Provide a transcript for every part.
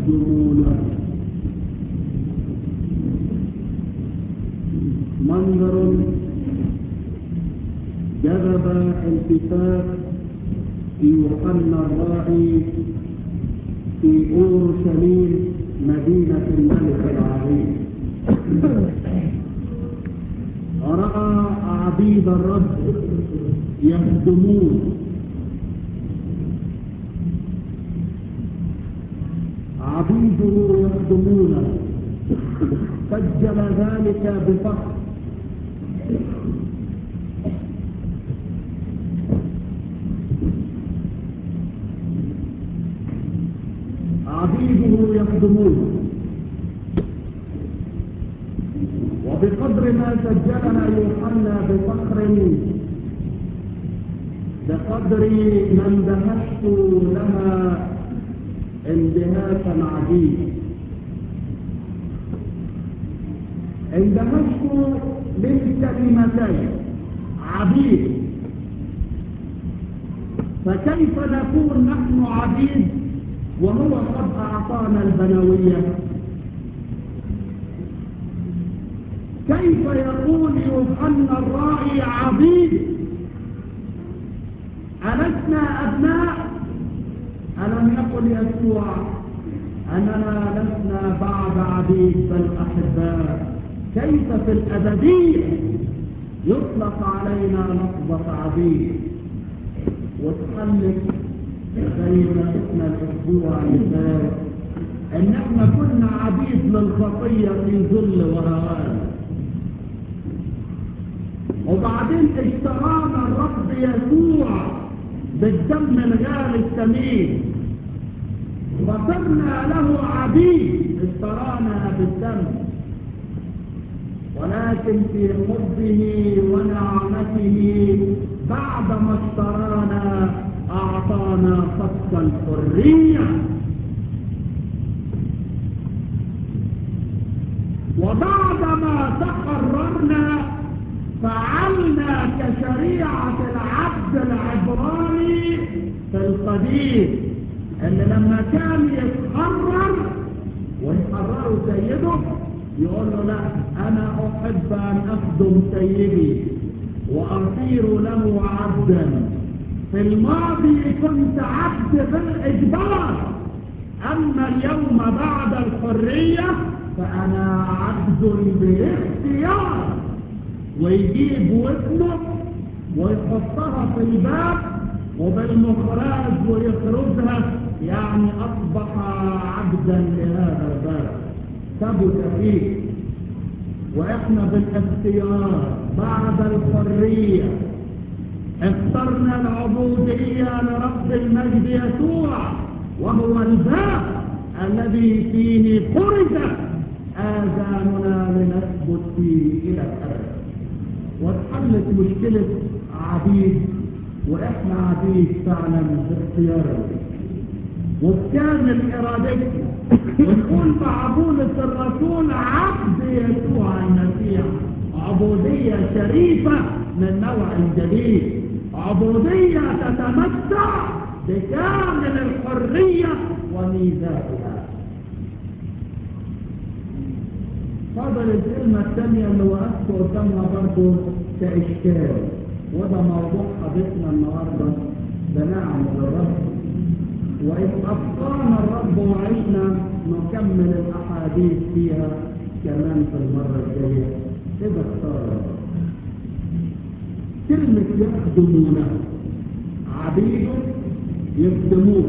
يخدمونه منظر جذب التفات يوحنا الرائي في اورشليم مدينه الملك العظيم راى عبيد الرب يخدمون عبيده يخدمونه سجل ذلك بفخر عبيده يخدمونه وبقدر ما سجلها يوحنا بفخر بقدر ما اندهشت لها اندهاشا عجيبا اندهشت بالكلمتين عبيد فكيف نكون نحن عبيد وهو قد اعطانا البنويه كيف يقول يوحنا الرائي عبيد ألسنا أبناء ألم يقل يسوع أننا لسنا بعد عبيد بل أحباء كيف في الأبدية يطلق علينا لفظة عبيد وتحلق زي ما شفنا الأسبوع اللي فات إن احنا كنا عبيد للخطية في ذل وهوان وبعدين اشترانا الرب يسوع بالدم الغالي الثمين وصرنا له عبيد اشترانا بالدم ولكن في حبه ونعمته بعد ما اشترانا اعطانا خط الحريه وبعدما تقررنا فعلنا كشريعة العبد العبراني في القديم اللي لما كان يتحرر ويحرره سيده يقول له لا انا احب ان اخدم سيدي واصير له عبدا في الماضي كنت عبد بالاجبار اما اليوم بعد الحرية فانا عبد بالاختيار ويجيب ودنه ويحطها في الباب وبالمخراج ويخرجها يعني اصبح عبدا لهذا الباب ثبت فيه واحنا بالاختيار بعد الحرية اخترنا العبودية لرب المجد يسوع وهو الباب الذي فيه خرجت آذاننا لنثبت فيه إلى الأبد واتحلت مشكلة عبيد واحنا عبيد فعلا باختيارنا وبكامل ارادتنا ونقول مع بولس الرسول عبد يسوع المسيح عبودية شريفة من نوع جديد عبودية تتمتع بكامل الحرية وميزاتها فضل الكلمة الثانية اللي وقفت قدامها برضه كإشكال وده موضوع حديثنا النهاردة بنعم للرب وإن أبقانا الرب وعشنا نكمل الأحاديث فيها كمان في المرة الجاية إذا اختار كلمة يخدمونه عبيده يخدمون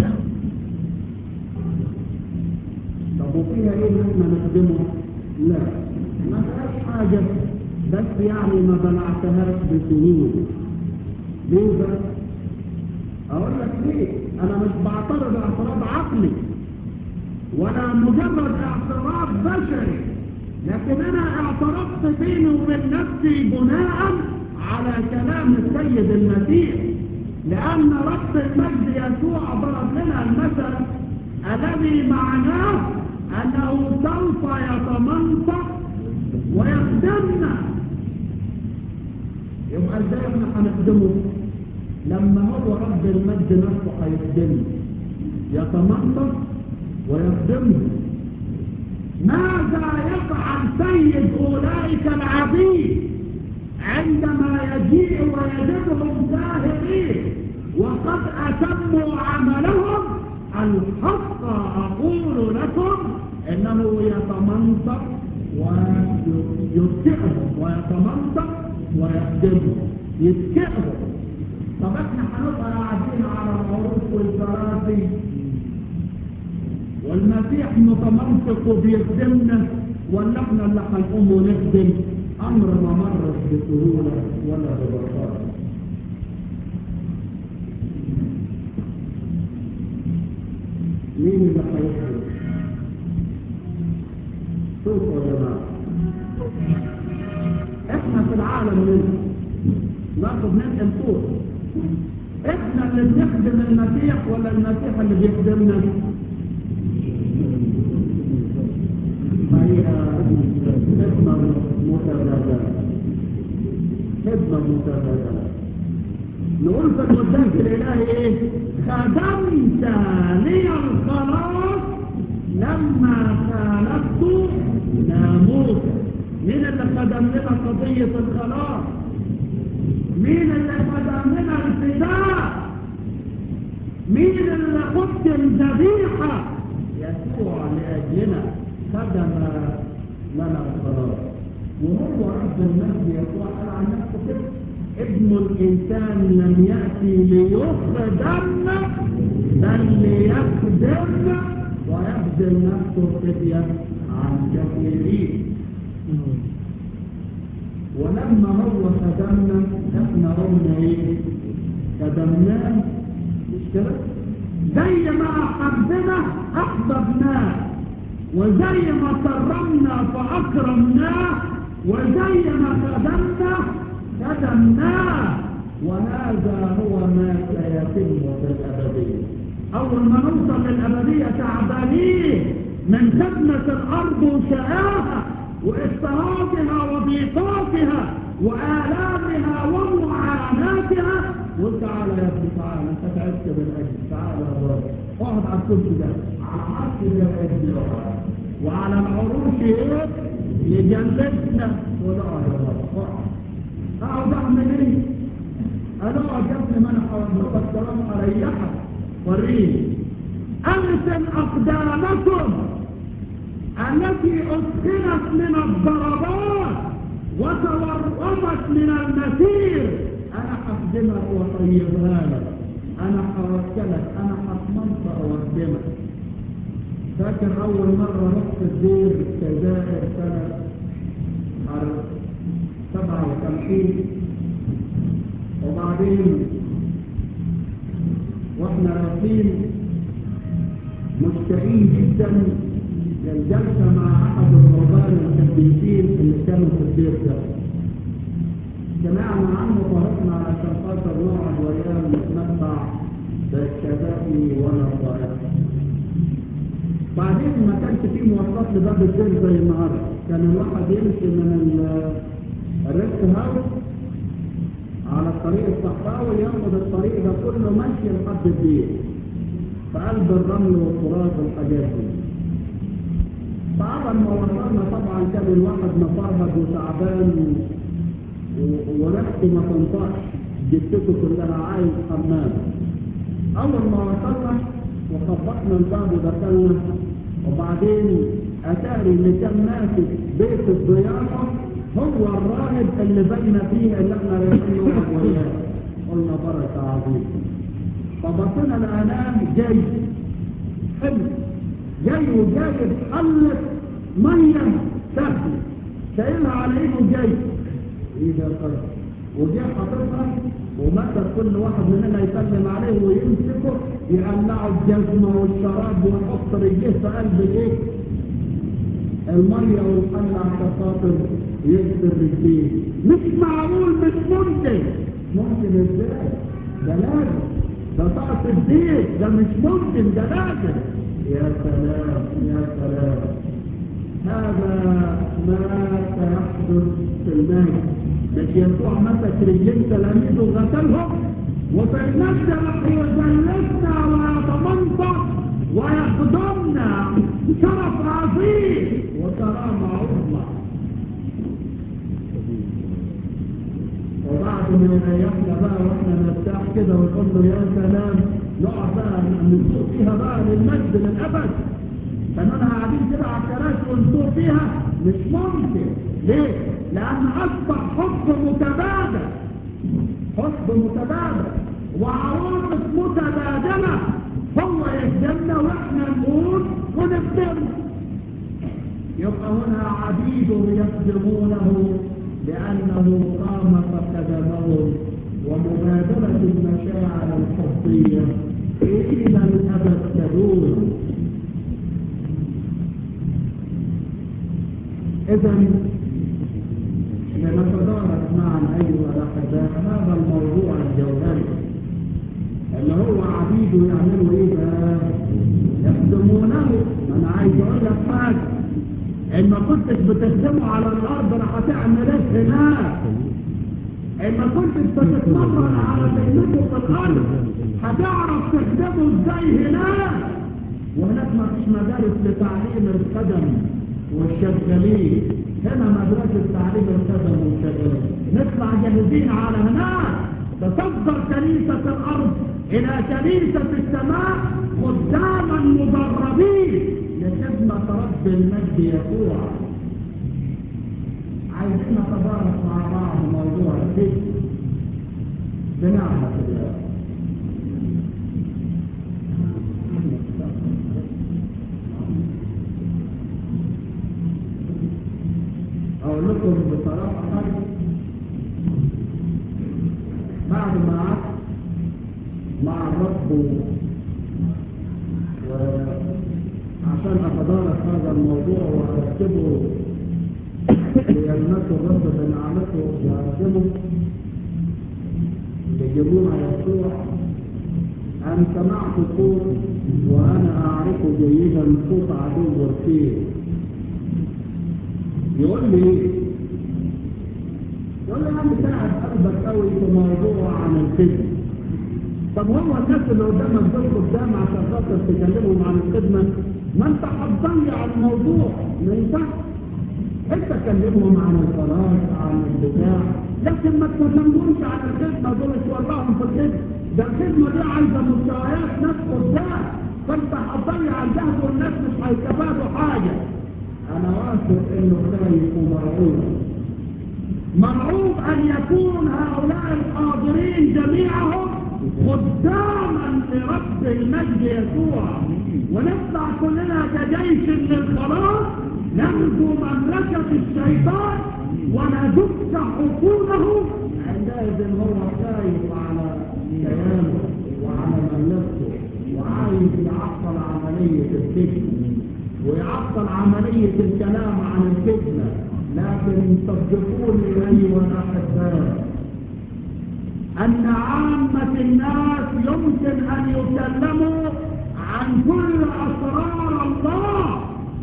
طب وفيها ايه ان احنا نخدمه؟ لا ما فيهاش حاجة بس يعني ما بلعتهاش بسهولة ليه بس؟ اقول لك ليه؟ انا مش بعترض اعتراض عقلي ولا مجرد اعتراض بشري لكن انا اعترضت بيني وبين نفسي بناء على كلام السيد المسيح لان رب المجد يسوع ضرب لنا المثل الذي معناه انه سوف يتمنطق ويخدمنا يبقى ازاي احنا هنخدمه لما هو رب المجد نفسه هيخدمنا يتمنطق ويخدمهم ماذا يفعل سيد أولئك العبيد عندما يجيء ويجدهم زاهرين وقد أتموا عملهم الحق أقول لكم إنه يتمنطق ويتكئهم ويتمنطق ويخدمهم يتكئهم طب احنا هنبقى قاعدين على العروش والكراسي والمسيح متمنطق وبيخدمنا ولا احنا اللي هنقوم ونخدم امر ما مرش بسهوله ولا ببساطه مين اللي هيخدم شوفوا يا جماعه احنا في العالم منه ناخد ننقل صوت احنا اللي بنخدم المسيح ولا المسيح اللي بيخدمنا هي خدمة متبادلة خدمة متبادلة نقول في القداس الإلهي إيه؟ خدمت لي الخلاص لما خالفت ناموسا مين اللي خدم لنا قضية الخلاص؟ مين اللي خدم لنا الفداء؟ مين اللي قدم ذبيحة؟ يسوع لأجلنا خدم لنا الخلاص وهو رب المجد يسوع قال عن نفسه كده ابن الانسان لم ياتي ليخدم بل ليخدم ويبذل نفسه فدية عن كثيرين ولما هو خدمنا احنا قلنا ايه خدمناه مش كده زي ما احبنا احببناه وزي ما كرمنا فأكرمناه وزي ما خدمنا خدمناه وهذا هو ما سيتم في الأبدية أول ما نوصل للأبدية تعبانين من خدمة الأرض وشقاها واضطهادها وضيقاتها وآلامها ومعاناتها قل تعالى يا ابني تعالى انت تعبت من أجل تعالى يا بابا اقعد على الكرسي ده على عرش الابن وعلى العروش ايه يجلسنا ولا يا بابا اقعد اعمل ايه انا اقعد يا ابني ما انا هوضح الكلام اريحك وريني ارسل اقدامكم التي أدخلت من الضربات وتورمت من المسير أنا أخدمك وطيبها لك أنا هوكلك أنا هتمنطق وأخدمك فاكر أول مرة رحت الدير الجزائر سنة سبعة وخمسين وبعدين واحنا رايحين مشتاقين جدا للجلسة مع أحد الرهبان القديسين اللي كانوا في الدير ده سمعنا عنه فرحنا عشان خاطر نقعد وياه نتمتع بالشفائي والرائحة بعدين ما كانش فيه مواصلات لباب الدير زي النهارده كان الواحد يمشي من الريست هاوس على الطريق الصحراوي ياخد الطريق ده كله ماشي لحد الدير في قلب الرمل والتراب والحاجات دي فأول ما وصلنا طبعا كان الواحد مفرهد وتعبان وريحته ما تنطقش جثته كلها عايز حمام أول ما وصلنا وخبطنا الباب ودخلنا وبعدين أتاري اللي كان ماسك بيت الضيافة هو الراهب اللي بين فيه اللي احنا رايحين نقعد وياه قلنا بركة عظيمة فبصينا لقناه جاي حلو جاي وجايب حلة مية سهل شايلها على ايده جاي ايه ده طيب وجاء حاططها ومثل كل واحد مننا يسلم عليه ويمسكه يقلعه الجزمة والشراب ويحط رجليه في قلب الايه المية والحلة عشان خاطر يكسر رجليه مش معقول مش ممكن ممكن ازاي ده لازم ده طاقة الدين ده مش ممكن ده لازم يا سلام يا سلام هذا ما سيحدث في المجد مش يسوع مسك رجلين تلاميذه وغسلهم وفي المجد راح يجلسنا ويتمنطق ويخدمنا شرف عظيم وكرامة عظمى وبعد ما يريحنا بقى واحنا نرتاح كده ونقول له يا سلام نقعد بقى نسوق فيها بقى للمجد للابد فاننا قاعدين كده على الكراسي ونسوق فيها مش ممكن ليه؟ لان اصبح حب متبادل حب متبادل وعواطف متبادله هو يخدمنا واحنا نقول ونخدمه يبقى هنا عبيده يخدمونه لأنه قام فخدمهم ومبادرة المشاعر الحبية إلى الأبد تدور إذا لنتدارك معا أيها الأحباء هذا الموضوع الجوهري اللي هو عبيده يعملوا إيه بقى؟ يخدمونه ما أنا عايز أقول لك حاجة إن ما كنتش بتخدمه على الأرض راح هتعمل إيه هناك؟ إن ما كنتش بتتمرن على خدمته في الأرض هتعرف تخدمه إزاي هناك؟ وهناك ما فيش مدارس لتعليم الخدم والشغالين هنا مدرسة تعليم الخدم والشغالين نطلع جاهزين على هناك تصدر كنيسة الأرض إلى كنيسة السماء قداما مدربين لخدمة رب المجد يسوع عايزين نتبارك مع بعض موضوع الفكر بنعمة الله أقول لكم بصراحة حاجة بعد ما قعدت مع الرب وعشان أتدارك هذا الموضوع وأرتبه ليلمسه الرب بنعمته وأقدمه لجموع يسوع أن سمعت صوت وأنا أعرف جيدا صوت عدو الخير يقول لي ايه؟ يقول لي انا مساعد قلبك قوي في موضوع عن الخدمه طب هو الناس اللي قدامك دول قدام عشان خاطر تكلمهم عن الخدمه ما انت هتضيع الموضوع ما ينفعش انت كلمهم عن الفراغ عن البتاع لكن ما تكلمهمش عن الخدمه دول تولعهم في الخدمه ده الخدمه دي عايزه مستويات ناس قدام فانت هتضيع الجهد والناس مش هيستفادوا حاجه انا واثق انه خايف ومرعوب مرعوب ان يكون هؤلاء الحاضرين جميعهم قداما لرب المجد يسوع ونطلع كلنا كجيش للخلاص نغزو مملكة الشيطان وندك حصونه عندئذ هو خايف على كيانه وعلى مملكته وعايز يعطل عملية السجن ويعطل عملية الكلام عن الفتنة لكن صدقوني أيها الأحباء أن عامة الناس يمكن أن يكلموا عن كل أسرار الله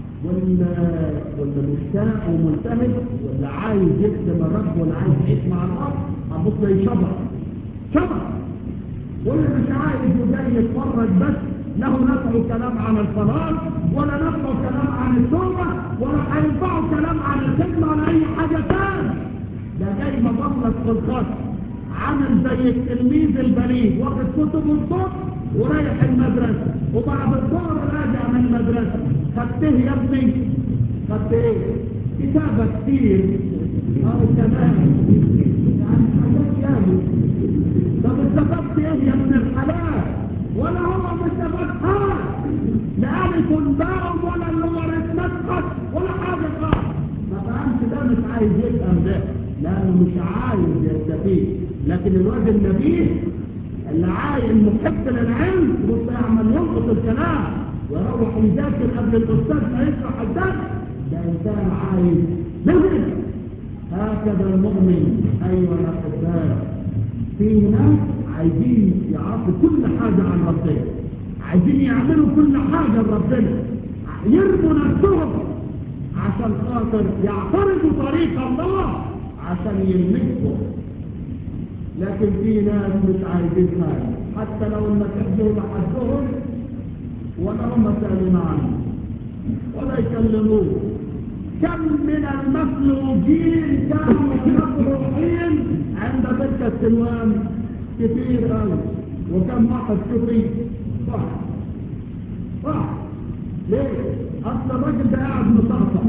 واللي مشتاق وملتهب واللي عايز يخدم الرب واللي عايز يعيش مع الله هبص لي شبر شبر واللي مش عايز وجاي يتفرج بس له نفع كلام عن الصلاة ولا نفع كلام عن التوبة ولا هينفعه كلام عن الخدمة ولا أي حاجة تاني ده جاي مبلغ في الخط عامل زي التلميذ البليد واخد كتب الصبح ورايح المدرسة وبعد الظهر راجع من المدرسة خدت ايه يا ابني؟ خدت ايه؟ كتابة كتير اه تمام يعني حاجات ياما طب استفدت ايه يا ابن الحلال؟ ولا هو مستفاد حاجة لا ألف باء ولا اللغة مدخل ولا حاجة خالص ما فهمش ده مش عايز يفهم ده لأنه مش عايز يستفيد لكن الواد النبيه اللي عايز المحب للعلم بص يعمل يلقط الكلام ويروح يذاكر قبل الأستاذ ما يشرح الدرس ده إنسان عايز نهج هكذا المؤمن أيها الأحباء في ناس عايزين يعرفوا كل حاجة عن ربنا عايزين يعملوا كل حاجة لربنا يرموا نفسهم عشان خاطر يعترضوا طريق الله عشان يلمسوا لكن في ناس مش عايزين حاجة حتى لو المسيح جه لحدهم ولا هم سألين عنه ولا يكلموه كم من المسلوجين كانوا مطروحين عند تلك السلوان كثير قوي وكم واحد شفي صح صح ليه؟ أصل الراجل ده قاعد مطرطق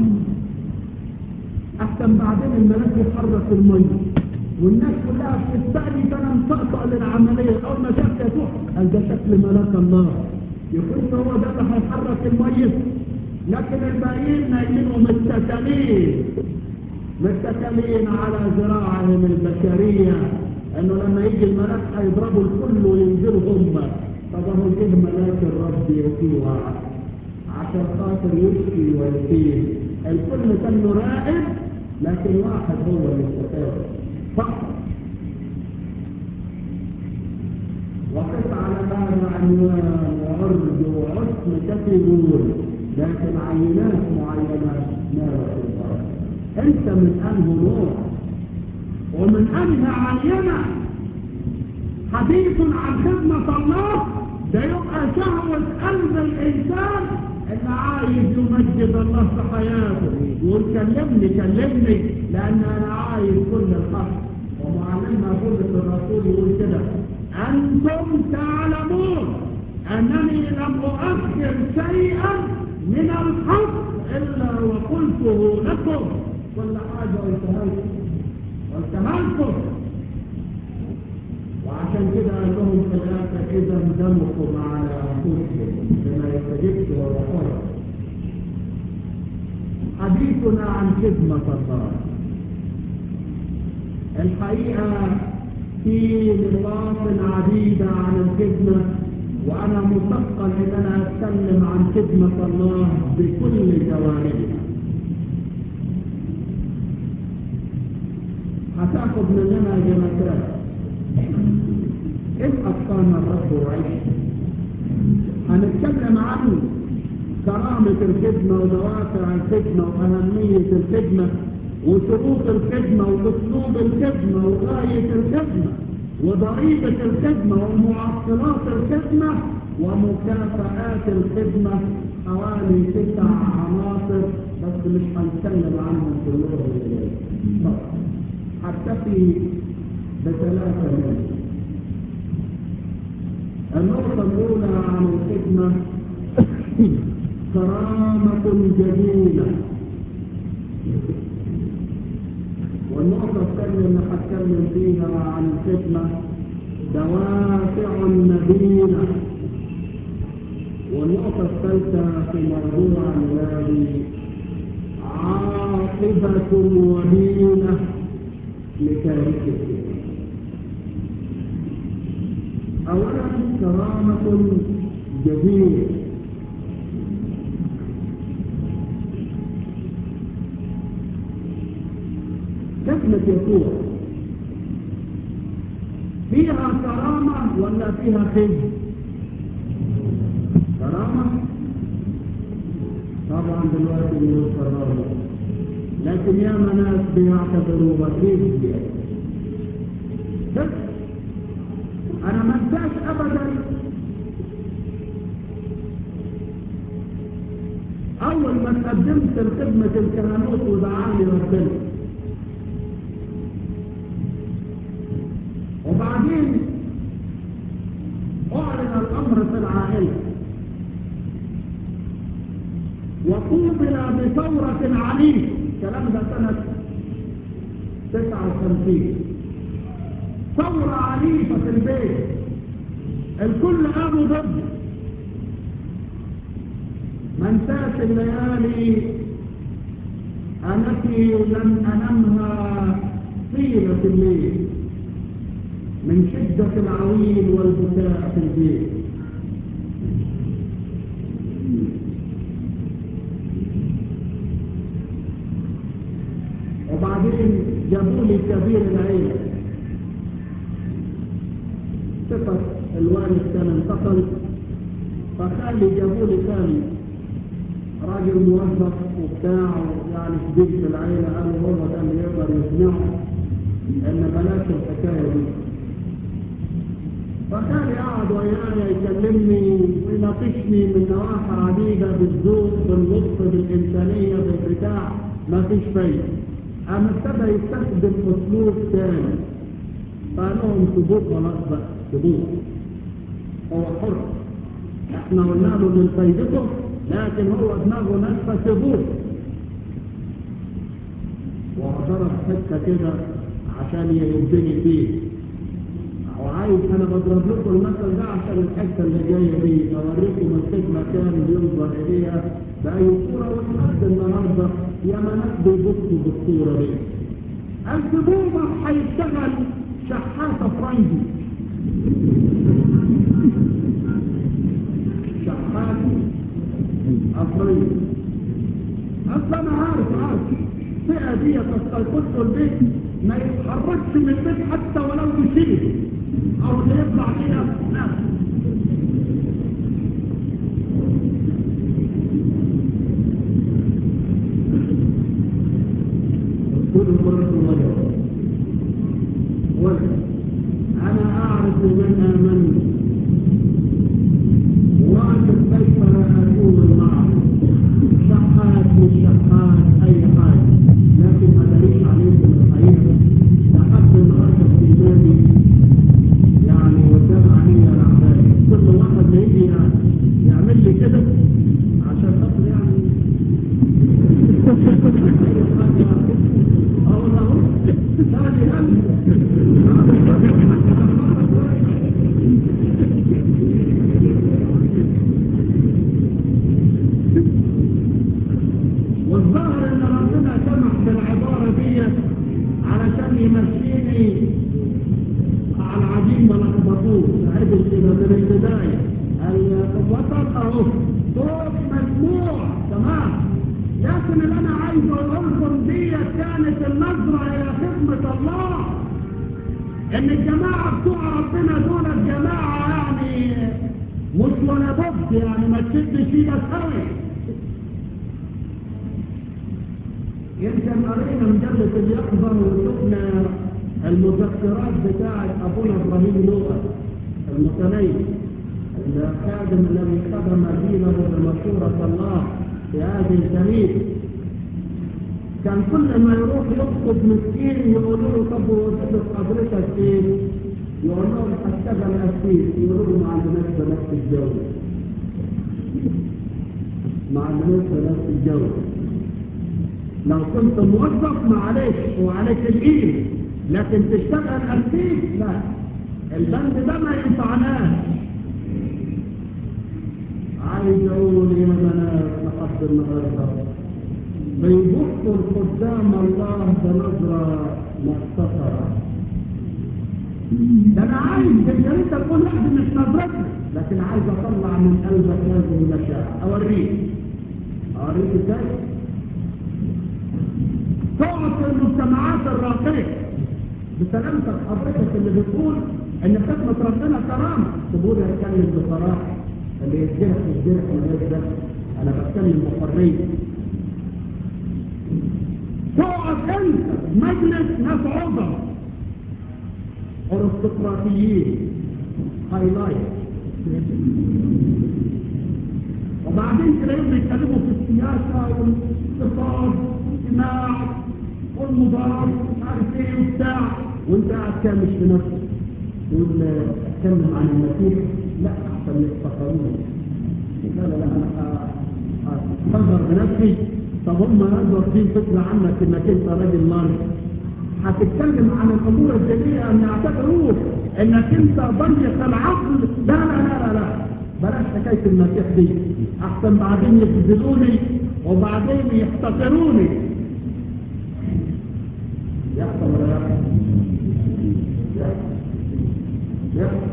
أحسن بعدين الملاك يحرك المية والناس كلها بتستقلي فأنا مطرطق للعملية أول ما شاف يسوع قال ده شكل ملاك الله يكون هو ده اللي هيحرك المية لكن الباقيين نايمين ومتكلين متكلين على ذراعهم البشرية انه لما يجي الملاك هيضربوا الكل وينزلوا هم طب هو جه ملاك الرب يسوع عشان خاطر يشفي ويسير الكل كان راقب لكن واحد هو اللي استفاد فقط وقف على هذا عنوان وعرض وعصم كثيرون لكن عينات معينة نارة البركة انت من انه نوع ومن انه عينة حديث عن خدمة الله ده يبقى شهوة قلب الانسان اللي عايز يمجد الله في حياته يقول كلمني كلمني لان انا عايز كل الحق ومعلمنا بولس الرسول يقول كده انتم تعلمون انني لم اؤخر شيئا من الحق الا وقلته لكم كل حاجه قلتها لكم قلتها لكم وعشان كده قال لهم في الاخر اذا دمكم على انفسكم بما يستجبت ويقول حديثنا عن خدمه الله الحقيقه في نقاط عديده عن الخدمه وانا مثقل ان انا اتكلم عن خدمه الله بكل جوانبها هتاخد مننا جنتات ايه اتقان الرب وعيش هنتكلم عن كرامة الخدمة ودوافع الخدمة وأهمية الخدمة وشروط الخدمة وأسلوب الخدمة وغاية الخدمة وضريبة الخدمة ومعطلات الخدمة ومكافآت الخدمة حوالي تسع عناصر بس مش هنتكلم عنهم كلهم هكتفي بثلاثة منهم النقطة الأولى عن الخدمة كرامة جميلة والنقطة الثانية اللي هتكلم فيها عن الخدمة دوافع نبيلة والنقطة الثالثة في موضوع الذي عاقبة وبيلة لتاريخ الخدمة أولا كرامة جديدة خدمة يسوع فيها كرامة ولا فيها خدمة؟ كرامة؟ طبعا دلوقتي بيقول كرامة لكن يا ناس بيعتبروا وكيل بس انا ما انساش ابدا اول ما تقدمت لخدمة الكهنوت ودعاني ربنا وبعدين اعلن الامر في العائلة وقوبل بثورة عنيفة الكلام ده سنة 59 ثورة عنيفة في البيت الكل قاموا ضدي ما انساش الليالي التي لم انامها طيلة الليل من شدة العويل والبكاء في البيت وبعدين جابوا لي كبير العيله صفة الوالد كان انتقل فخالي جابوا لي ثاني راجل موظف وبتاع يعني كبير في العيلة قالوا هو ده اللي يقدر يقنعه ان بلاش الحكاية دي فخالي قعد وياي يكلمني ويناقشني من نواحي عديدة بالذوق باللطف بالإنسانية بالبتاع ما فيش فايدة أما ابتدى يستخدم أسلوب ثاني قال لهم سبوك خلاص بقى سبوك هو حر احنا قلنا له من فايدته لكن هو دماغه ناشفه سبوك وضرب حته كده عشان يهدني فيه وعايز انا بضرب لكم المثل ده عشان الحته اللي جايه دي اوريكم الخدمه كان بينظر اليها باي صوره ولحد النهارده يا ما ناس بيبصوا بالصوره دي الزبوبه هيشتغل شحاته فرنجي شحات افريقي اصلا انا عارف عارف الفئه دي تستيقظ البيت ما يتحركش من البيت حتى ولو بشيء او اللي يطلع فيها لا كل مرة وجه وجه أنا أعرف من آمن وأعرف كيف أكون معه شحات مش شحات أي حاجة لكن ما داريش عليكم الحقيقة لحد النهاردة في نادي يعني قدام عيني الأعداء كل واحد ما يجي يعمل لي كده عشان خاطر يعني أي حاجة أقول له لا دي والظاهر ان ربنا سمح بالعبارة دي علشان يمشيني على العجين ما لخبطوش عدل كده من البداية الوسط اهو صوت مسموع تمام لكن اللي انا عايز اقول لكم دي كانت النظرة الى خدمة الله ان الجماعة بتوع ربنا دول الجماعة يعني مش ولا ضد يعني ما تشدش ايدك قوي يمكن قرينا مجلة اليقظة وشفنا المذكرات بتاعة أبونا إبراهيم لوقا المتنين الخادم الذي خدم دينه بمشورة الله في هذه الكنيسة كان كل ما يروح يخطب مسكين يقولوا له طب وظيفة حضرتك ايه؟ يقول لهم هشتغل أسير يقولوا له ما عندناش بنات تتجوز ما عندناش بنات تتجوز لو كنت موظف معلش وعليك الايد لكن تشتغل أسيس لا البند ده ما ينفعناش عايز اقول يا بنات لحد النهارده بيبصوا قدام الله بنظرة مختصرة ده انا عايز يا ريت اكون واحد مش نظرتي لكن عايز اطلع من قلبك هذه المشاعر اوريك اوريك ازاي تقعد في المجتمعات الراقية بسلامتك حضرتك اللي بتقول ان خدمة ربنا كرامة تقول اتكلم بصراحة اللي يتجرح يتجرح من ده انا بتكلم بحرية تقعد انت مجلس ناس عظم ارستقراطيين هايلايت وبعدين تلاقيهم بيتكلموا في السياسة والاقتصاد والاجتماع والمضاد مش عارف ايه وبتاع وانت قاعد كامش في نفسك تقول اتكلم عن المسيح لا احسن يفتقروني لا لا لا انا اصغر بنفسي طب هم يقعدوا واخدين فكره عنك انك انت راجل مالك هتتكلم عن الامور الجديده ان يعتبروك انك انت ضيق العقل لا لا لا لا لا بلاش حكايه المسيح دي احسن بعدين يخذلوني وبعدين يحتقروني يحصل ولا لا يحصل يحصل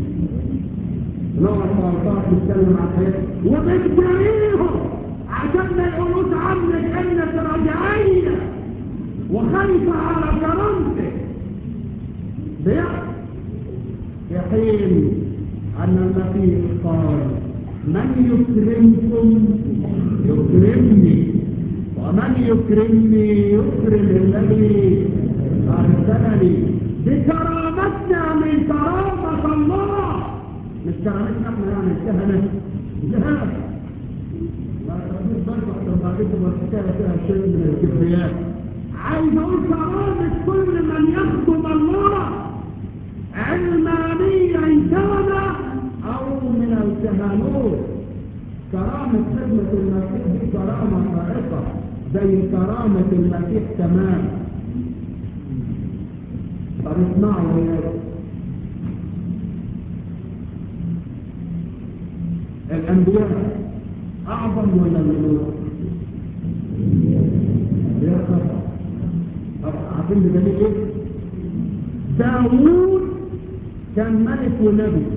نوع الصالحات بيتكلم عن حياته وبتجريهم عشان ما يقولوش عنك انك رجعيه وخايفه على كرامتك بيحصل في حين ان المسيح قال من يكرمكم يكرمني ومن يكرمني يكرم الذي ارسلني بكرامتنا من كرامه الله مش كرامتنا احنا يعني الكهنة لا لا تقول برضه عشان بعدين تبقى الحكاية فيها شيء من الكبرياء عايز اقول كرامة كل من يخدم الله علمانيا كان او من الكهنوت كرامة خدمة المسيح دي كرامة فائقة زي كرامة المسيح تمام طب اسمعوا يا الأنبياء أعظم ولا الملوك؟ الأنبياء طبعا طب عارفين بدليل إيه؟ داوود كان ملك ونبي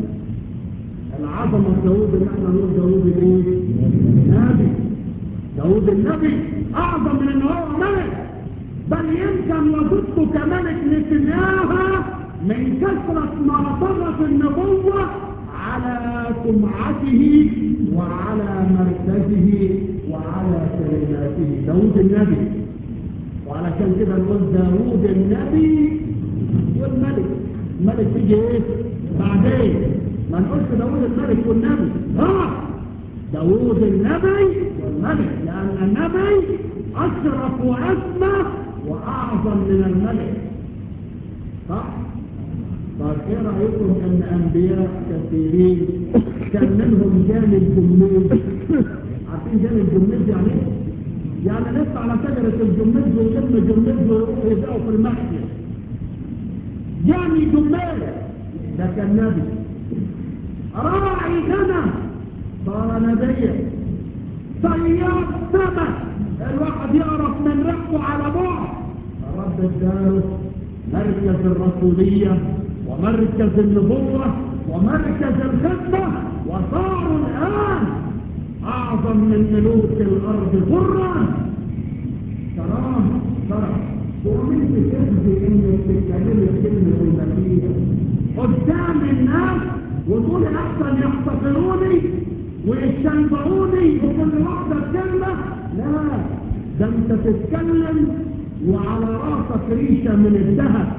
العظمة داوود اللي احنا نقول داوود الايه؟ نبي داوود النبي أعظم من إن هو ملك بل يمكن وجودته كملك نتناهى من كثرة ما طغت النبوة على سمعته وعلى مركزه وعلى كلماته داود النبي وعلشان كده نقول داود النبي والملك الملك تيجي ايه بعدين ما نقولش داود الملك والنبي غلط داود النبي والملك لأن النبي أشرف وأسمى وأعظم من الملك صح؟ طيب ايه رأيكم ان انبياء كثيرين كان منهم جانب الجميز عارفين جانب الجميز يعني ايه؟ يعني نطلع على شجرة الجميز ويلم الجميز ويروح يبيعه في المحيا جاني جميز ده كان نبي راعي غنم صار نبيا صياد سمك الواحد يعرف من ريحته على بعد الرب اداله مركز الرسولية ومركز النبوة ومركز الخدمة وصاروا الآن أعظم من ملوك الأرض غرا كرامة كرم ومن بتجزي إنك تتكلم كلمة المسيح قدام الناس وتقول أحسن يحتقروني ويشنبعوني وكل واحدة كلمة لا ده انت تتكلم وعلى راسك ريشة من الذهب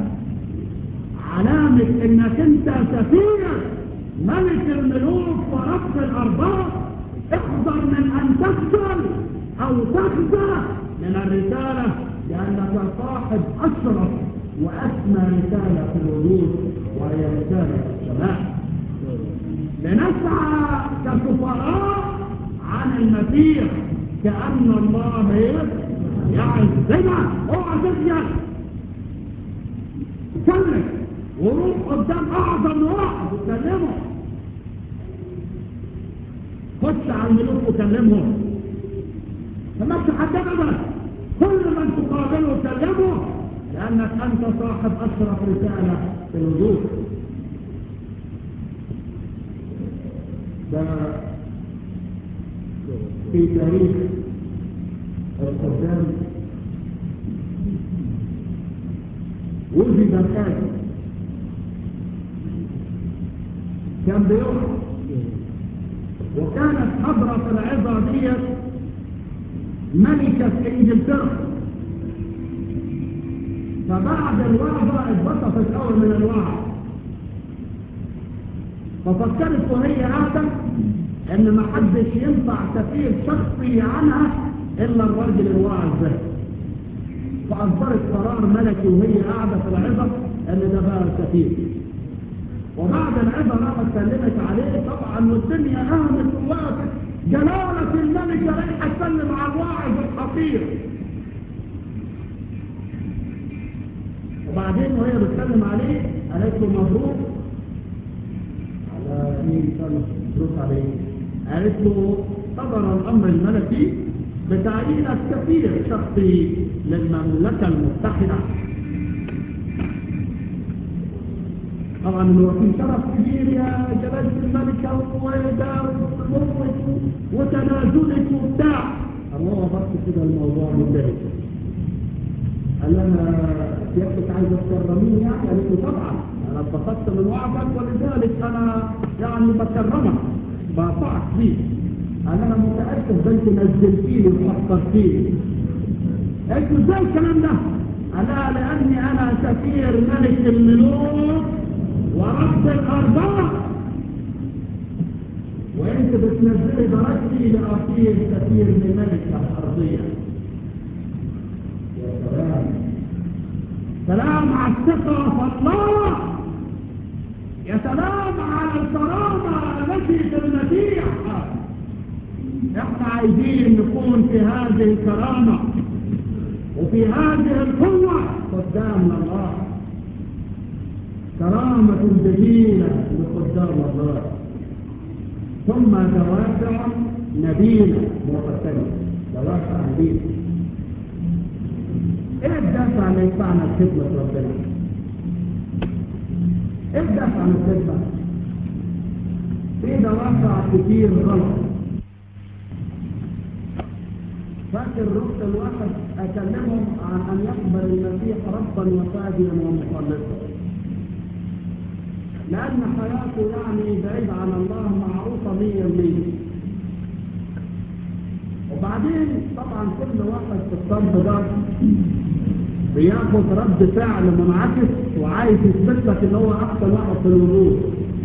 علامة انك انت سفير ملك الملوك ورب الارباب احذر من ان تفشل او تخزى من الرسالة لانك صاحب اشرف واسمى رسالة في الوجود وهي رسالة السماء لنسعى كسفراء عن المسيح كأن الله يعزنا اوعى تسجل كلم وروح قدام اعظم واحد وكلمه خش على الملوك وكلمهم فما تحدد كل من تقابله كلمه لانك انت صاحب اشرف رساله في الوجود ده في تاريخ القدام وجد الآن كان بيوم وكانت حضرة العظة دي ملكة انجلترا فبعد الوعظة اتبسطت قوي من الوعظ ففكرت وهي قاعدة ان ما حدش ينفع سفير شخصي عنها الا الراجل الواعظ ده فاصدرت قرار ملكي وهي قاعده في العظه ان ده بقى سفير وبعد العظه راحت سلمت عليه طبعا والدنيا قامت ووقفت جلاله الملكه رايحه تسلم على الواعظ الحقير وبعدين وهي بتسلم عليه قالت له مبروك على مين كان مبروك عليه قالت له صدر الامر الملكي بتعيينك كثير شخصي للمملكة المتحدة طبعا هو في شرف كبير يا جلالة الملكة وإدارة وموت وتنازلك وبتاع الله بس كده الموضوع منتهي قال انا سيادتك عايز تكرميني يعني قالت له طبعا انا اتبسطت من وعدك ولذلك انا يعني بكرمك بطاعك فيك انا متاسف ده انت نزلتيني وحطرتيني قلت له ازاي الكلام ده الا لاني انا سفير ملك الملوك ورب الارباب انت بتنزلي درجتي لاصير كثير من ملكه ارضيه يا سلام سلام على الثقه في الله يا سلام على الكرامه التي في المسيح احنا عايزين نكون في هذه الكرامه وفي هذه القوه قدام الله كرامه جميله لقدام الله ثم دوافع نبيلة مقتلة دوافع نبيلة ايه الدافع اللي يدفعنا لخدمة ربنا؟ ايه الدافع عن الخدمة؟ في دوافع كتير غلط فاكر رحت الواحد اكلمهم عن ان يقبل المسيح ربا وفاديا ومخلصا لأن حياته يعني بعيد عن الله معروفة مية المية وبعدين طبعا كل واحد في الصنف ده بياخد رد فعل منعكس وعايز يثبت لك ان هو احسن واحد في الوجود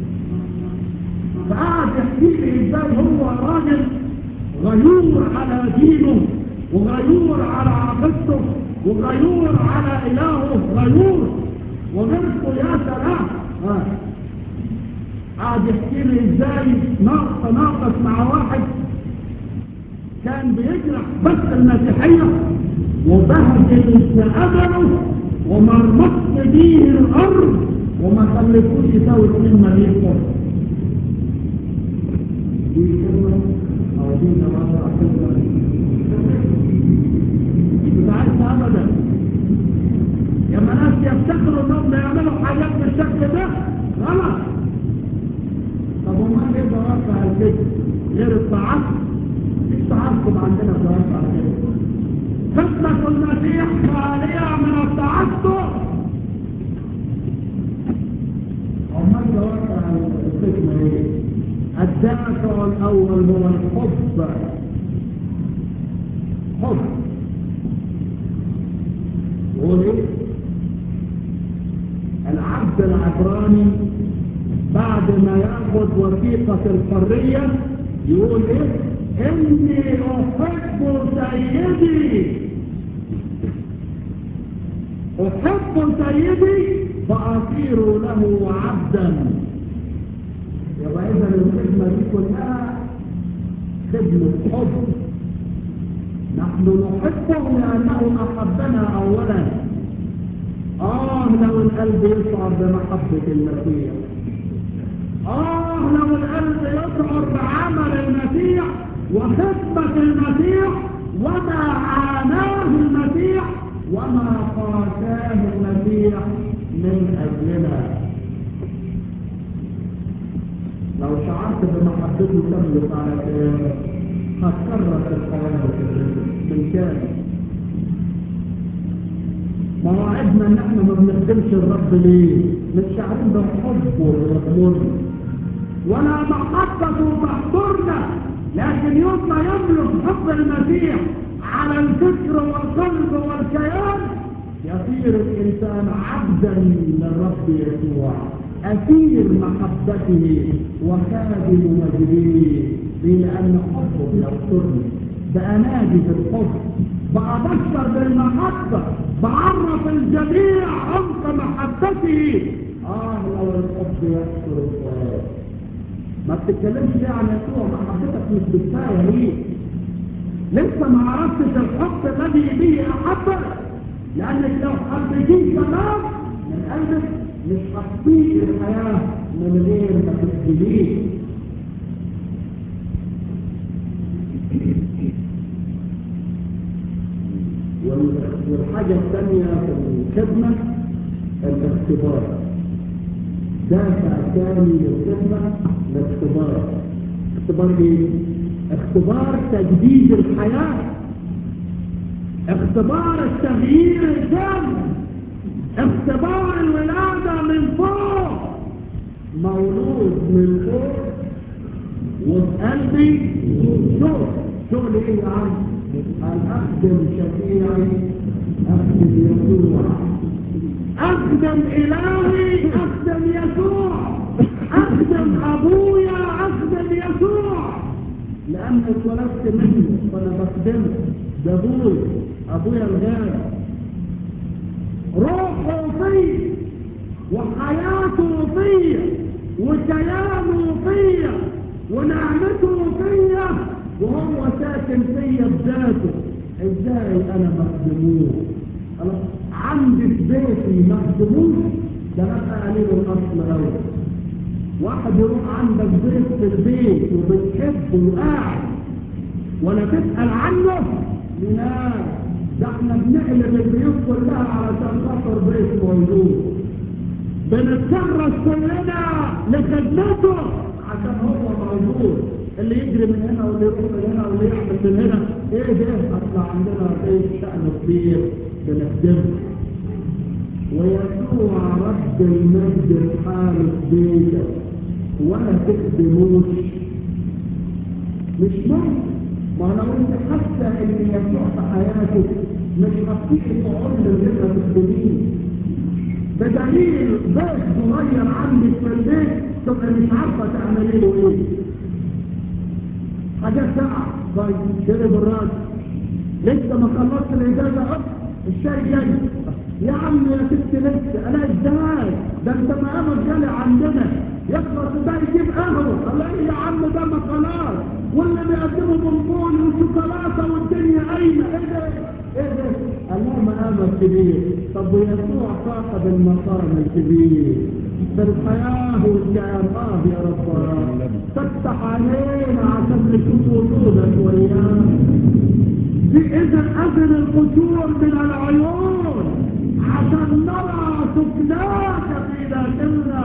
فقعد يحكي لي ازاي هو راجل غيور على دينه وغيور على عقيدته وغيور على الهه غيور وغيرته يا سلام آه. قعد يحكي لي ازاي ناقص ناقص مع واحد كان بيجرح بس المسيحية وبهدل ثأبه ومرمط بيه الأرض وما خلفوش يساوي 2 مليون فرد دي كلمة أو دي نوازع كلمة مش عايزة أبدا يا ناس يفتكروا انهم بيعملوا حاجات بالشكل ده غلط طب وما ايه دوافع الكذب غير التعصب مفيش تعصب عندنا في دوافع الكذب خدمة المسيح خالية من التعصب امال دوافع الخدمة ايه؟ الدافع الاول هو الحب حب هو ايه؟ العبد العبراني بعد ما ياخذ وثيقة الحرية يقول ايه اني احب سيدي احب سيدي فاصير له عبدا يبقى اذا الخدمة دي كلها خدمة حب نحن نحبه لانه احبنا اولا آه لو القلب يشعر بمحبة المسيح آه لو القلب يشعر بعمل المسيح وخدمة المسيح وما عاناه المسيح وما قاساه المسيح من أجلنا لو شعرت بمحبته تملك على كلامه هتكرر الحياة من كامل مواعيدنا ان احنا ما بنخدمش الرب ليه مش شعرين بحبه ويغمرنا ولا محبته تحضرنا لكن يوم ما يملك حب المسيح على الفكر والقلب والكيان يصير الانسان عبدا للرب يسوع اسير محبته وخادم مجده لان حبه يقترني بانادي بالحب بأبشر بالمحبة بعرف الجميع عمق محبته آه لو الحب يكثر الفؤاد ما بتتكلمش ليه عن يسوع محبتك مش بالكفاية ليه لسه ما عرفتش الحب الذي به أحبك لأنك لو حبيتيه كمان من قلبك مش هتطيق الحياة من غير ما تحبيه والحاجة الثانية في الخدمة الاختبار دافع ثاني للخدمة الاختبار اختبار ايه؟ اختبار تجديد الحياة اختبار التغيير الكامل اختبار الولادة من فوق مولود من فوق وفي قلبي شغل شغل ايه يا عم؟ أن أخدم شفيعي أخدم يسوع أخدم إلهي أخدم يسوع أخدم أبويا أخدم يسوع اتولدت منه فانا بخدمه ده ابوي ابويا الغالي روحه فيا وحياته فيا وكيانه فيا ونعمته فيا وهو ساكن فيا بذاته ازاي انا مخدموه خلاص عندي في بيتي مخدموش ده بقى قليل الاصل قوي واحد يروح عندك بيت في البيت وبتحبه وقاعد ولا تسأل عنه لا ده احنا بنقلب البيوت كلها علشان خاطر بيت موجود بنتكرس كلنا لخدمته عشان هو موجود اللي يجري من هنا واللي يروح من هنا واللي يعمل من هنا ايه ده اصل عندنا بيت شأنه كبير بنخدمه ويسوع رب المجد حال بيتك ولا تخدموش مش ممكن ما لو انت حاسه ان يسوع في حياتك مش هتطيق تقعد من غير ما تخدميه بدليل بيت صغير عندك في البيت تبقى مش عارفه تعملي له ايه حاجات ساعه طيب شرب الراجل لسه ما خلصت الاجازه اهو الشاي جاي يا عم يا ست لسه انا ازاي ده انت مقامك جالي عندنا يخلص ده يجيب قهوه قال ايه يا عم ده ما خلاص واللي بيقدموا بونبون وشوكولاته والدنيا قايمه ايه ده ايه ده قال له مقامك كبير طب ويسوع صاحب المقام الكبير في الحياه والكلام اه يا رب تفتح علينا عشان نشوف وجودك وياه في إذن أذن القشور من العيون عشان نرى سكناك في داخلنا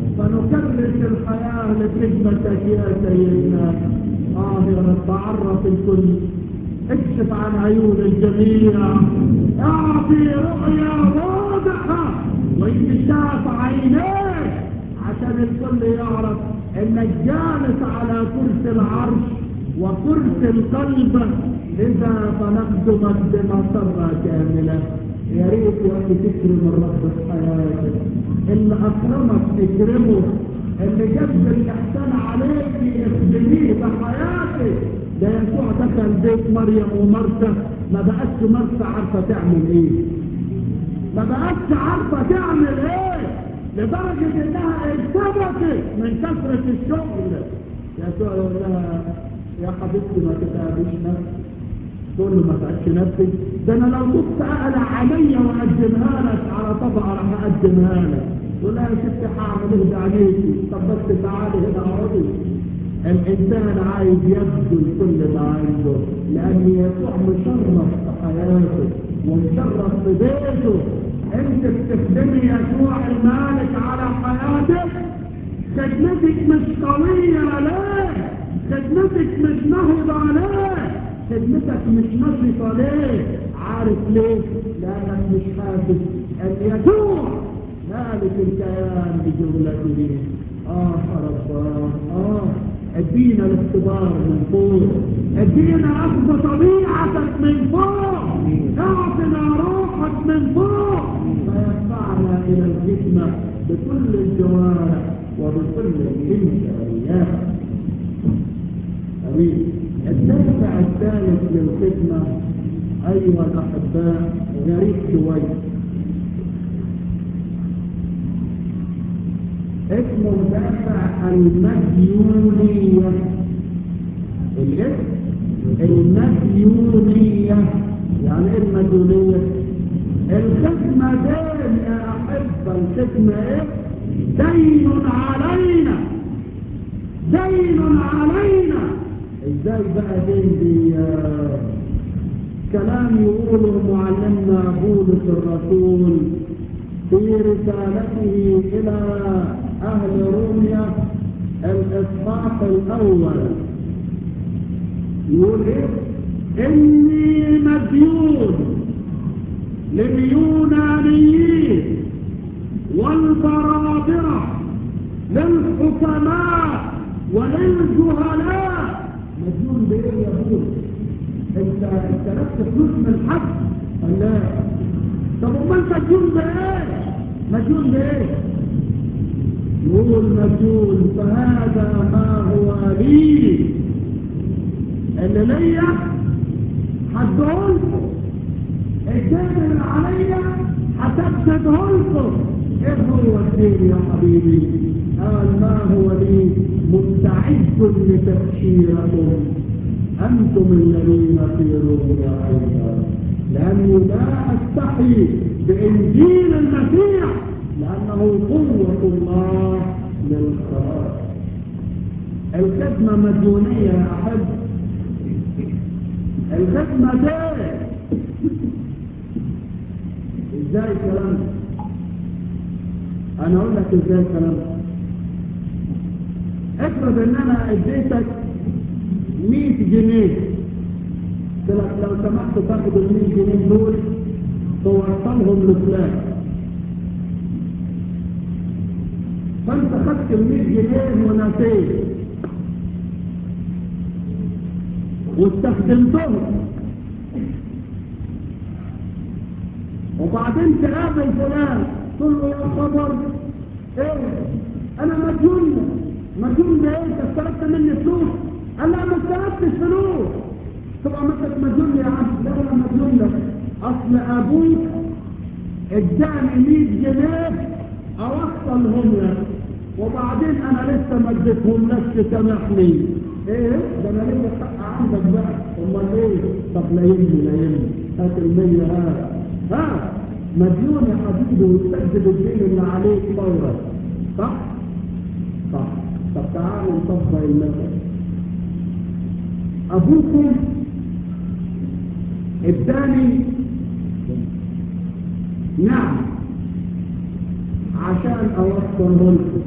فنكرس الحياة لخدمتك يا سيدنا آه يا رب عرف الكل اكشف عن عيون الجميع اعطي رؤيا واضحة وانكشاف عينيك عشان الكل يعرف انك جالس على كرسي العرش وكرسي القلب إذا فنخدمك بمسرة كاملة يا ريت يا أخي تكرم الرب في حياتك اللي أكرمك تكرمه اللي جد الإحسان عليك يخدميه بحياتك ده يسوع دخل بيت مريم ومرثى ما بقتش مرثى عارفة تعمل إيه ما بقتش عارفة تعمل إيه لدرجة إنها ارتبكت من كثرة الشغل يسوع يقول لها يا حبيبتي ما تتعبيش نفسك تقول له ما تعبش نفسك ده انا لو كنت اقلع عليا واقدمها لك على طبقه راح اقدمها لك تقول لها يا ستي هعمل ايه عليكي طب بس تعالي هنا اقعدي الانسان عايز يبذل كل ما عنده لان يسوع مشرف في حياته ومشرف في بيته انت بتخدمي يسوع المالك على حياتك خدمتك مش قويه ليه خدمتك مش نهضه ليه خدمتك مش نشطة ليه عارف ليه لانك مش حاسس ان يسوع مالك الكيان بجملته اه رب اه ادينا الاختبار من فوق ادينا اخذ طبيعتك من فوق اعطنا روحك من فوق فيدفعنا الى الخدمة بكل الجوارح وبكل الامكانيات امين الدافع الثالث للخدمة أيها الأحباء غريب شوية اسمه دافع المديونية الاسم المديونية يعني ايه المديونية الخدمة دين يا أحبة الخدمة ايه دين علينا دين علينا ازاي بقى دين دي كلام يقوله معلمنا بولس الرسول في رسالته الى اهل روميا الاصحاح الاول يقول ايه اني مديون لليونانيين والبرابرة للحكماء وللجهلاء مديون بايه يا بولس انت استلفت فلوس من حد قال لا طب امال مديون بايه مديون بايه يقول مديون فهذا ما هو لي اللي ليا هديهولكم الدين اللي عليا هسددهولكم ايه هو الدين يا حبيبي قال ما هو لي مستعد لتبشيركم انتم الذين في روميا ايضا لاني لا استحي بانجيل المسيح لانه قوه الله للخلاص الخدمه مديونيه يا احب الخدمه دي ازاي الكلام ده انا اقول لك ازاي الكلام ده افرض ان انا اديتك 100 جنيه قلت لك لو سمحت تاخد ال 100 جنيه دول توصلهم لفلان فانت خدت ال 100 جنيه ونسيت واستخدمتهم وبعدين تقابل فلان تقول له يا خبر ايه انا مجنون مجنون ده ايه انت استلفت مني فلوس قال لا ما استلفتش فلوس تبقى مثلك مجنون يا عم لا انا مجنون لك اصل ابوك اداني 100 جنيه اوصلهم لك وبعدين انا لسه ما اديتهم لكش سامحني ايه ده انا ليه حق عندك بقى امال ايه طب لا يهمني لا يهمني هات المية هات ها مديون يا حبيبي وتسدد الدين اللي عليك فورا صح صح طب تعالوا نطبق المثل ابوكم اداني نعم عشان اوصله لكم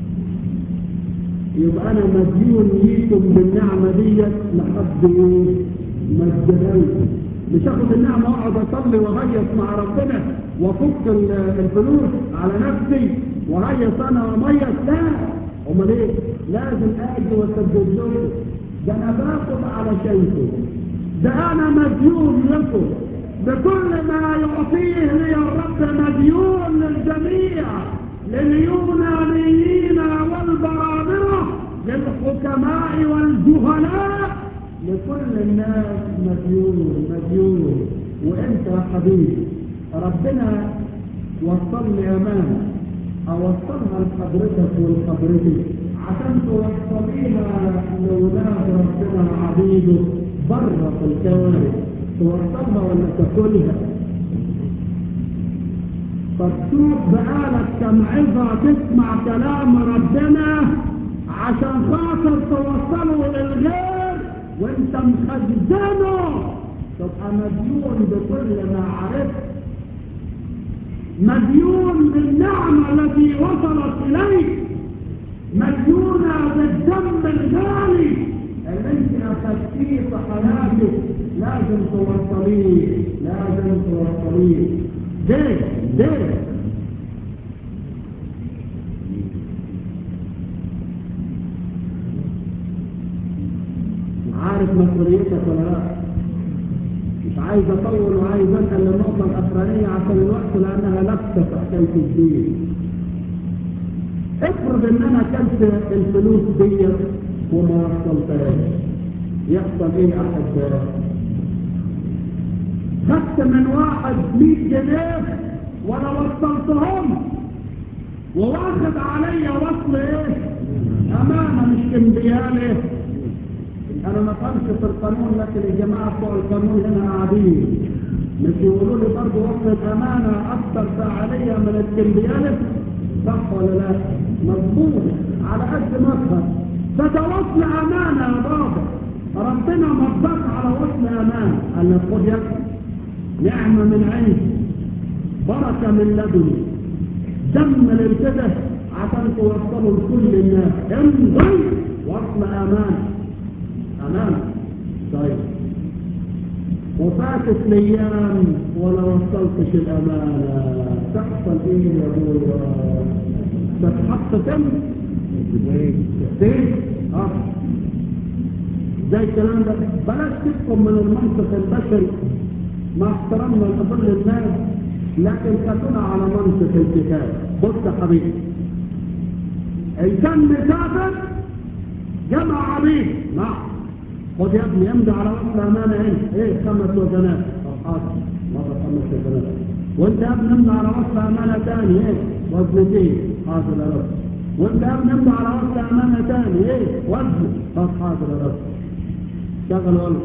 يبقى انا مديون ليكم بالنعمه ديت لحد ايه ما اديهالكم مش اخد النعمه واقعد اصلي وهيص مع ربنا وافك الفلوس على نفسي وهيص انا وميص لا امال ايه لازم اجي واسدد لكم ده انا باخد علشانكم ده انا مديون لكم بكل ما يعطيه لي الرب مديون للجميع لليونانيين والبرامرة للحكماء والجهلاء لكل الناس مديون مديون وانت يا حبيبي ربنا وصل لي امانه اوصلها لحضرتك ولحضرتك عشان توصليها لاولاد ربنا عبيده بره في الكوارث توصلها ولا تاكلها طب شوف بقالك كم عظة تسمع كلام ربنا عشان خاطر توصله للغير وانت مخزنه تبقى مديون بكل ما عرفت مديون بالنعمة التي وصلت إليك مديونة بالدم الغالي اللي انت اخذتيه في حياتك لازم توصليه لازم توصليه ليه ليه عارف مسؤوليتك ولا لا مش عايز اطول وعايز انقل للنقطه الاخرانيه عشان الوقت لانها لفته في حكايه الدين افرض ان انا اكلت الفلوس دي وما وصلتهاش يحصل ايه يا احبائي خدت من واحد 100 جنيه ولا وصلتهم وواخد عليا وصل ايه امانه مش كمبيالي انا ما فهمش في القانون لكن الجماعه بتوع القانون هنا قاعدين مش يقولوا لي برضه وصل الامانه اكثر فعاليه من الكمبيالي صح ولا لا مظبوط على قد ما افهم ده وصل امانه يا بابا ربنا مضاك على وصل امانه قال لك خد يا نعمه من عندي بركه من لدني دم للكده عشان توصلوا لكل الناس امضي وصل امانه امانه طيب وفاتت الايام ولا وصلتش الامانه تحصل ايه يا ابويا تتحط تم فين اه زي الكلام ده بلاش تفهم من المنطق البشري مع احترامنا لكل الناس لكن خلونا على منطق الكتاب بص يا حبيبي ان كان مسافر جمع عبيد نعم خد يا ابني امضي على وصل امانه هنا ايه خمس وزنات طب حاضر مره خمس وزنات وانت يا ابني امضي على وصل امانه ثاني ايه وزنتين حاضر يا رب وانت يا ابني امضي على وصل امانه ثاني ايه وزن طب حاضر يا رب شغل والله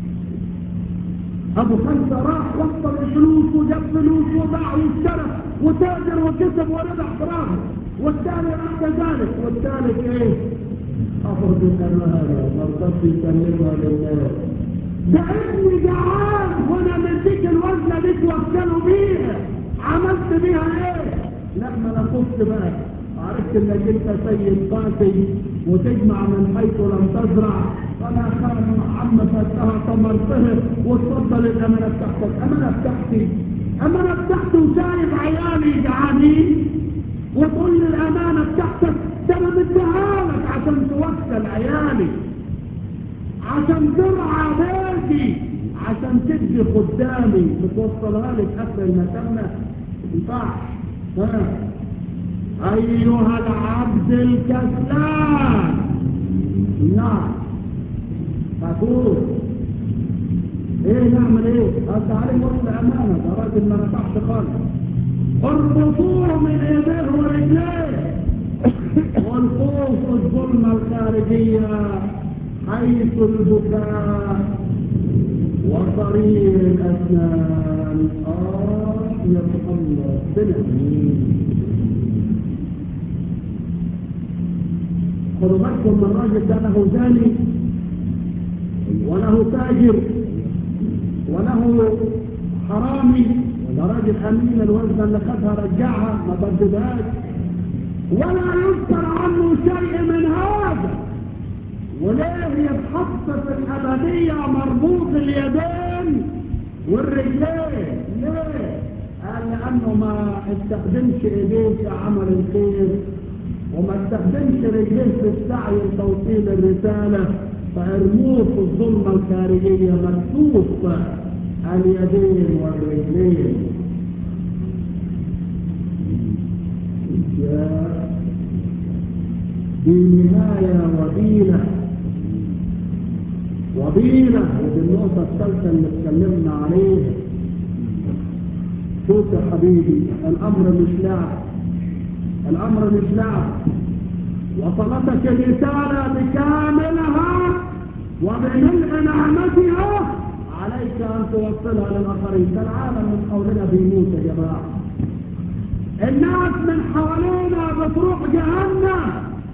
ابو خمسه راح وصل الفلوس وجاب فلوس وباع واشترى وتاجر وكسب وربح برافو والثاني راح كذلك والثالث ايه أخرج الأمانة مرضت يسلمها لله ده ابني جعان وانا مديك الوزنة دي توكلوا بيها عملت بيها ايه؟ لا ما انا خفت بقى عرفت انك انت سيد قاسي وتجمع من حيث لم تزرع فانا خان عم فتها ثمرتها وتفضل الامانه بتاعتك الامانه بتاعتي امانه بتاعتي وسايب عيالي جعانين وتقول لي الامانه بتاعتك ده انا مديها لك عشان توكل عيالي عشان ترعى بيتي عشان تدي خدامي بتوصلها لك اخر المتمه ما ينفعش ها ايها العبد الكسلان نعم هتقول ايه نعمل ايه انت عليه وصل امانه ده راجل ما نفعش خالص اربطوه من ايديه ورجليه والقوه في الظلمه الخارجيه حيث البكاء وصرير الاسنان اه يا الله بنا خدوا بالكم من الراجل ده له زاني وله تاجر وله حرامي ده راجل امين الوزنه اللي خدها رجعها ما بددهاش ولا يذكر عنه شيء من هذا وليه يتحط في الابديه مربوط اليدين والرجلين ليه؟ قال لانه ما استخدمش ايديه في عمل الخير وما استخدمش رجليه في السعي لتوصيل الرسالة فارموه في الظلمة الخارجية مكتوف اليدين والرجلين دي نهاية وبيلة وبيلة ودي النقطة الثالثة اللي اتكلمنا عليها شوف يا حبيبي الأمر مش لعب الأمر مش لعب وصلتك الرسالة بكاملها وبملء نعمتها عليك أن توصلها للآخرين ده العالم من حولنا بيموت يا جماعة الناس من حوالينا بتروح جهنم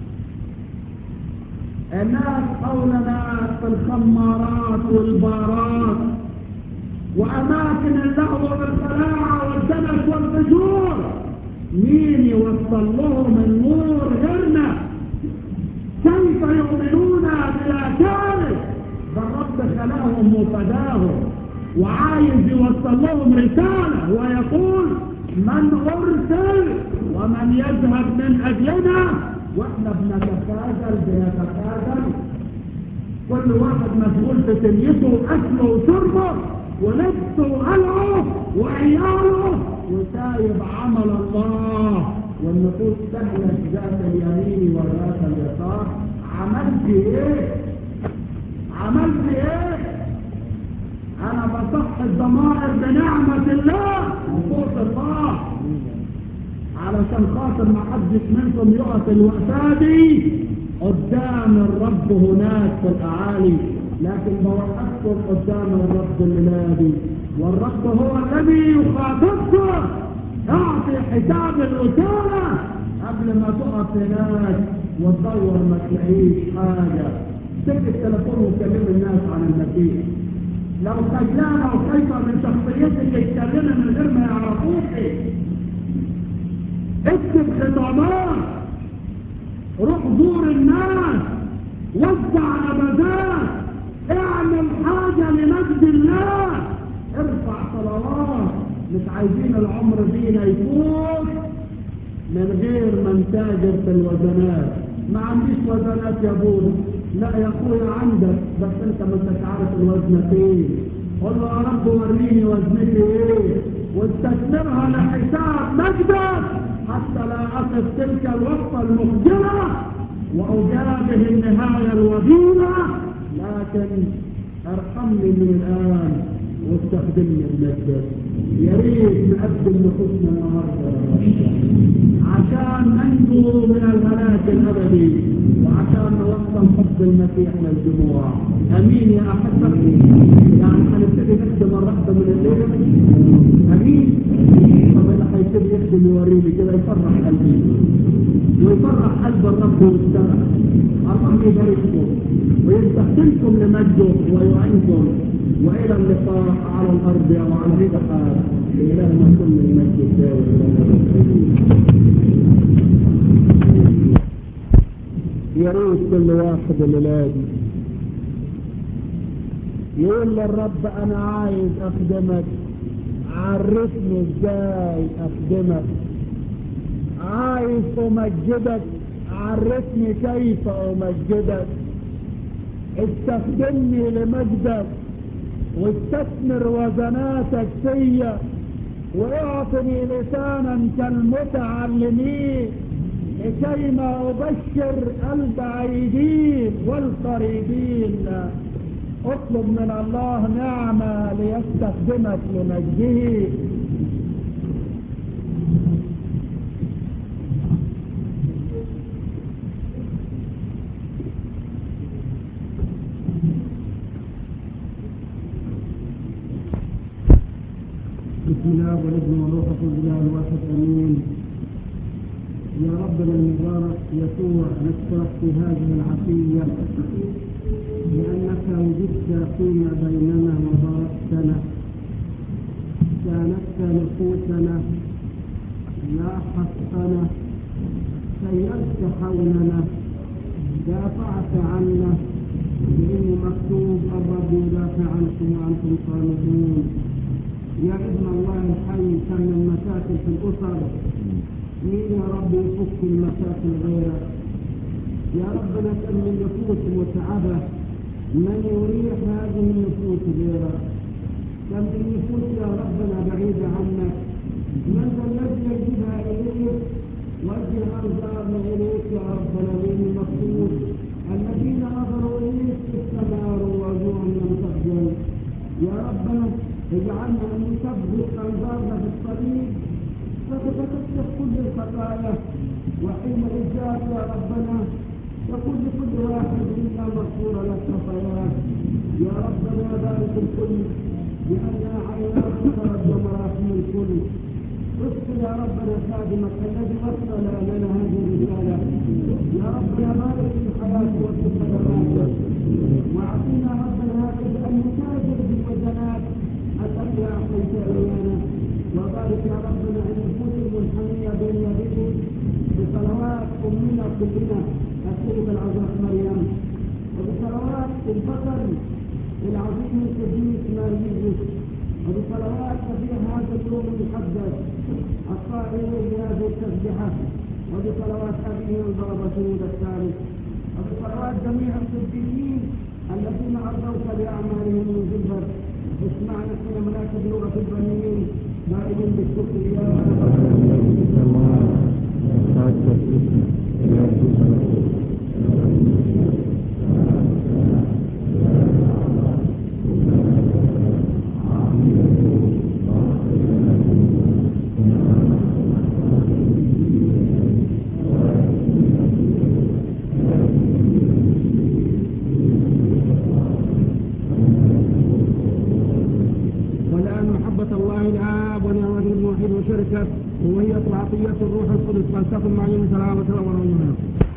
الناس حولنا في الخمارات والبارات وأماكن اللهو والخلاعة والدنس والفجور مين يوصل لهم النور غيرنا كيف يؤمنون بلا كارث ده الرب خلاهم وفداهم وعايز يوصل لهم رسالة ويقول من أرسل ومن يذهب من أجلنا واحنا بنتخاذل بنتخاذل كل واحد مسؤول في سنيته أكله وشربه ولبسه وقلعه وعياله وسايب عمل الله والنفوس تهلك ذات اليمين وذات اليسار عملت ايه عملت ايه انا بصح الضمائر بنعمة الله وصوت الله علشان خاطر ما حدش منكم يقف الوقفة دي قدام الرب هناك في الاعالي لكن بوقفكم قدام الرب الميلادي والرب هو الذي يخاطبكم اعطي حساب الرسالة قبل ما تقف هناك وتدور ما تلاقيش حاجة سيب التليفون وكلم الناس عن المسيح لو خجلانة وخايفة من شخصيتك اتكلمي من غير ما يعرفوك اكتب خطابات روح زور الناس وزع نبذات اعمل حاجة لمجد الله ارفع صلوات مش عايزين العمر فينا يفوت من غير ما نتاجر في الوزنات ما عنديش وزنات يا ابونا لا يا اخويا عندك بس انت ما انتش عارف الوزن فين قول له يا رب وريني وزنتي ايه واستثمرها لحساب مجدك حتى لا اقف تلك الوقفه المخجله واجابه النهايه الوبيله لكن ارحمني من الآن واستخدمني لمجدك يا ريت نقدم نفوسنا النهارده عشان ننجو من الهلاك الابدي وعشان نوصل حب المسيح للجموع امين يا احبتي يعني هنبتدي نخدم الرب من الليل امين طب اللي هيبتدي يخدم يوريني كده يفرح قلبي ويفرح قلب الرب والسماء الله يبارككم ويستخدمكم لمجده ويعينكم والى اللقاء على الارض او على السحاب لالهنا كل المجد الدائم يا ريت كل واحد الليلادي يقول للرب انا عايز اخدمك عرفني ازاي اخدمك عايز امجدك عرفني كيف امجدك استخدمني لمجدك واستثمر وزناتك فيا واعطني لسانا كالمتعلمين لكيما ابشر البعيدين والقريبين اطلب من الله نعمة ليستخدمك لمجده بسم الله والابن والروح القدس الله الواحد امين يا ربنا المبارك يسوع نشكرك في هذه العشيه لانك وجدت فيما بيننا وباركتنا كانت نفوسنا لاحقتنا سيرت حولنا دافعت عنا لانه مكتوب الرب يدافع عنكم وانتم صامتون يا ابن الله الحي كم من مشاكل في الاسر مين يا رب يفك المشاكل غيرك يا ربنا كم من نفوس متعبه من يريح هذه النفوس غيرك كم من نفوس يا ربنا بعيده عنك من ذا الذي يجدها اليك وجه انظارنا اليك يا ربنا من المقصود الذين نظروا اليك استناروا وجوههم لم تخجل يا ربنا اجعلنا ان نثبت انظارنا في الطريق فتتكشف كل الخطايا وحين الجاء يا ربنا يقول لكل واحد منا مغفورة لك خطاياك يا ربنا بارك الكل لأن عيناك ترد ومراحم الكل اغفر يا ربنا خادمك الذي وصل لنا هذه الرسالة يا ربنا بارك في حياته وفي خدماته واعطنا ربنا هكذا ان نتاجر بالوزنات التي اعطيت الينا وبارك يا ربنا النفوس المنحنيه بين يديك بصلوات امنا كلنا السيدة العذراء مريم وبصلوات البطل العظيم القديس ماريوس وبصلوات في هذا اليوم المقدس الطاهر بهذه التسبحة وبصلوات أبيه البابا سيد الثالث وبصلوات جميع القديسين الذين أرضوك بأعمالهم من جبر اسمعنا حين مناسب لغة البنين دائما بالشكر يا والآن محبة الله الآب ونعمة الابن الوحيد وشركة وهي عطية الروح القدس فلتكن معي سلامة ورحمة